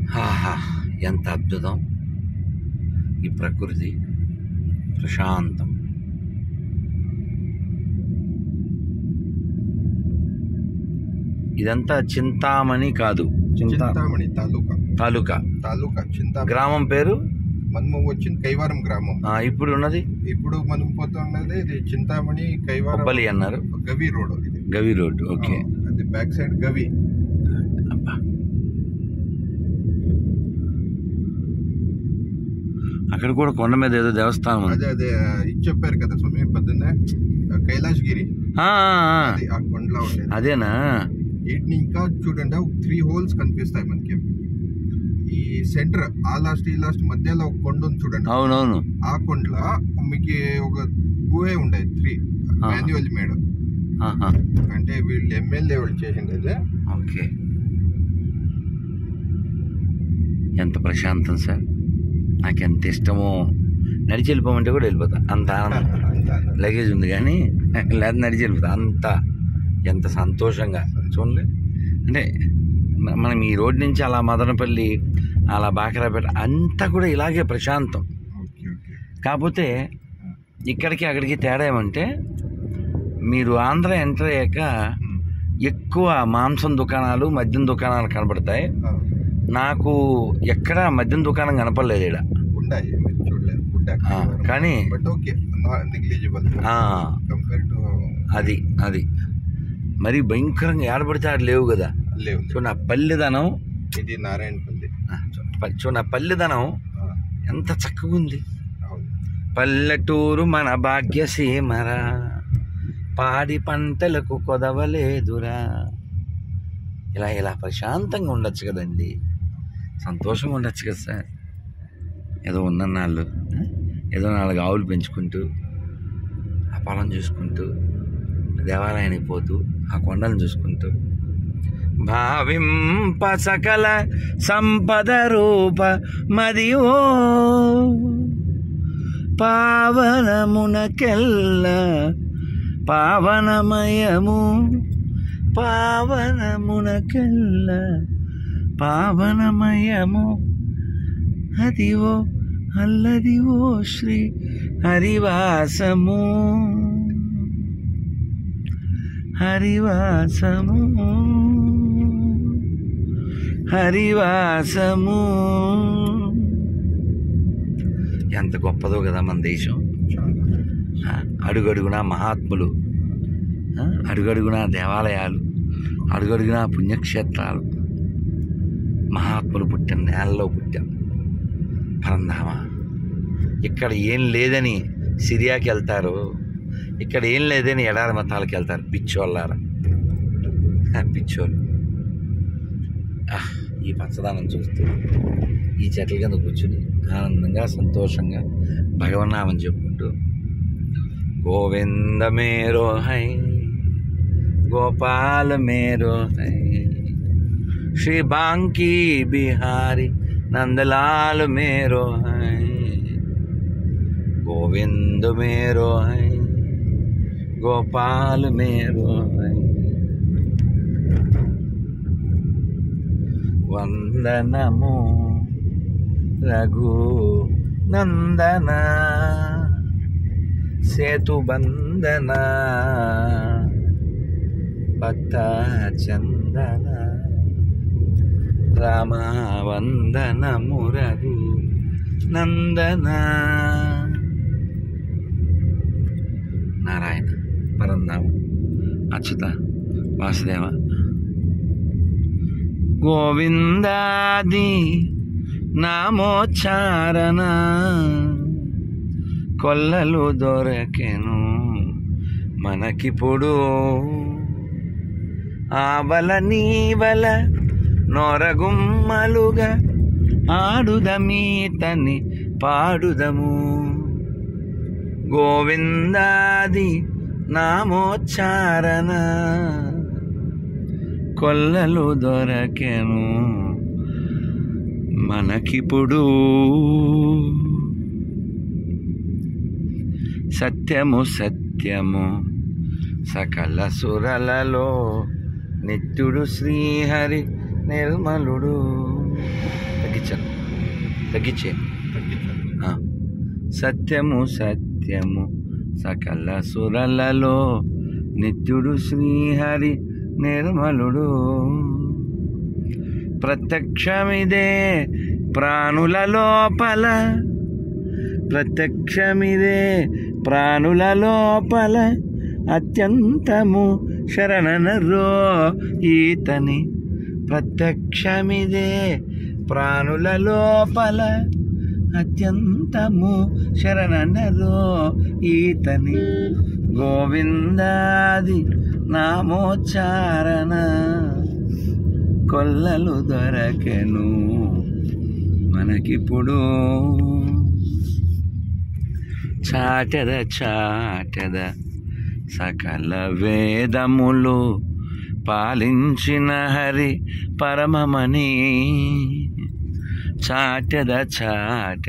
ఆహా ఎంత అద్భుతం ఈ ప్రకృతి ప్రశాంతం ఇదంతా చింతామణి కాదు చింతా చింతామణి తాలూకా తాలూకా తాలూకా చింతా గ్రామం పేరు మనము వచ్చింది కైవారం గ్రామం ఆ, ఇప్పుడు ఉన్నది ఇప్పుడు మనం పోతున్నది ఇది చింతామణి కైవారం కొబ్బలి అన్నారు గవి రోడ్ ఇది గవి రోడ్ ఓకే ఆ, అది బ్యాక్ సైడ్ గవి అబ్బా. అక్కడ కూడా కొండ మీద ఏదో దేవస్థానం ఉంది అదే అదే ఆ, ఇది చెప్పారు కదా స్వామి పొద్దున్నే ఆ, కైలాష్ గిరి ఆ, ఆ, ఆ. అది ఆ కొండలో ఉండేది అదేనా వీటిని ఇంకా చూడండి త్రీ హోల్స్ కనిపిస్తాయి మనకి ఈ సెంటర్ ఆ లాస్ట్ ఈ లాస్ట్ మధ్యలో ఒక కొండ ఉంది చూడండి అవునవును ఆ కొండలో మీకు ఒక గుహే ఉండే త్రీ ఆ. మాన్యువల్ మేడ ఆహా. అంటే వీళ్ళు ఎమ్మెల్యే వాళ్ళు చేసింది అదే ఓకే ఎంత ప్రశాంతం సార్ నాకు ఎంత ఇష్టమో నడిచి వెళ్ళిపోమంటే కూడా వెళ్ళిపోతా అంత ఆనందం లగేజ్ ఉంది కానీ లేదా నడిచి వెళ్ళిపోతా అంత ఎంత సంతోషంగా చూడండి అంటే మ- మనం ఈ రోడ్ నుంచి అలా మదనపల్లి అలా బాకరాపేట అంతా కూడా ఇలాగే ప్రశాంతం ఓకే ఓకే కాకపోతే ఇక్కడికి అక్కడికి తేడా ఏమంటే మీరు ఆంధ్ర ఎంటర్ అయ్యాక ఎక్కువ మాంసం దుకాణాలు మద్యం దుకాణాలు కనబడతాయి నాకు ఎక్కడ మద్యం దుకాణం కనపడలేదు ఇక్కడ ఉన్నాయి మీరు చూడలేదు ఫుడ్ ఆ, కానీ బట్ ఓకే నెగ్లిజిబుల్ ఆ, కంపేర్ టు అది అది మరి భయంకరంగా ఏడబడితే ఆడ లేవు కదా లేవు చూడు నా పల్లెదనం ఇది నారాయణపల్లి ఆ, చూ- ప- చూడు నా పల్లెదనం ఆ, ఎంత చక్కగా ఉంది అవును పల్లెటూరు మన భాగ్యసీమరా పాడి పంటలకు కొదవలేదురా ఇలా ఇలా ప్రశాంతంగా ఉండొచ్చు కదండి సంతోషంగా ఉండొచ్చు కదా సార్ ఏదో ఉన్న నాళ్ళు ఏదో నాలుగు ఆవులు పెంచుకుంటూ ఆ పొలం చూసుకుంటూ దేవాలయానికి పోతూ ఆ కొండలను చూసుకుంటూ భావింప సకల సంపద రూప మదియో పావనమునకెల్ల పావనమయము పావనమునకెల్ల పావనమయము అదివో అల్లదివో శ్రీ హరివాసము హరివాసము హరివాసము ఎంత గొప్పదో కదా మన దేశం ఆ, అడుగడుగున మహాత్ములు ఆ, అడుగడుగున దేవాలయాలు అడుగడుగున పుణ్యక్షేత్రాలు మహాత్ములు పుట్టిన నేలలో పుట్టాం పరంధామ ఇక్కడ ఏం లేదని సిరియాకి వెళ్తారు ఇక్కడ ఏం లేదని ఎడారి మతాలకు వెళ్తారు పిచ్చోళ్ళారా ఆ, పిచ్చోళ్ళు ఆహ్, ఈ పచ్చదనం చూస్తూ ఈ చెట్ల కింద కూర్చుని ఆనందంగా సంతోషంగా భగవన్నామం చెప్పుకుంటూ గోవింద మేరో హై గోపాల మేరో హై శ్రీ బాంకీ బిహారీ నందలాల్ మేరో హై గోవింద మేరో హై గోపాల్ మేరో హై వందనము రఘు నందన సేతుబంధన భక్త చందన రామవందనము రఘు నందన నారాయణ పరంధామ అచ్యుత వాసుదేవ గోవిందాది నామోచ్చారణ కొల్లలు దొరకెను మనకిప్పుడు ఆవల నీవల నొరగుమ్మలుగా ఆడుదమీతని పాడుదము గోవిందాది నామోచ్చారణ కొల్లలు దొరకెను మనకిప్పుడు సత్యము సత్యము సకల సురలలో నిత్యుడు శ్రీహరి నిర్మలుడు తగ్గించే తగ్గించాలి ఆ. సత్యము సత్యము సకల సురలలో నిత్యుడు శ్రీహరి నిర్మలుడు ప్రత్యక్షమిదే ప్రాణుల లోపల ప్రత్యక్షమిదే ప్రాణుల లోపల అత్యంతము శరణనరో ఈతని ప్రత్యక్షమిదే ప్రాణుల లోపల అత్యంతము శరణనరో ఈతని గోవిందాది నామోచ్చారణ కొల్లలు దొరకెను మనకిప్పుడు చాటెద చాటెద సకల వేదములు పాలించిన హరి పరమమణి చాటెద చాటెద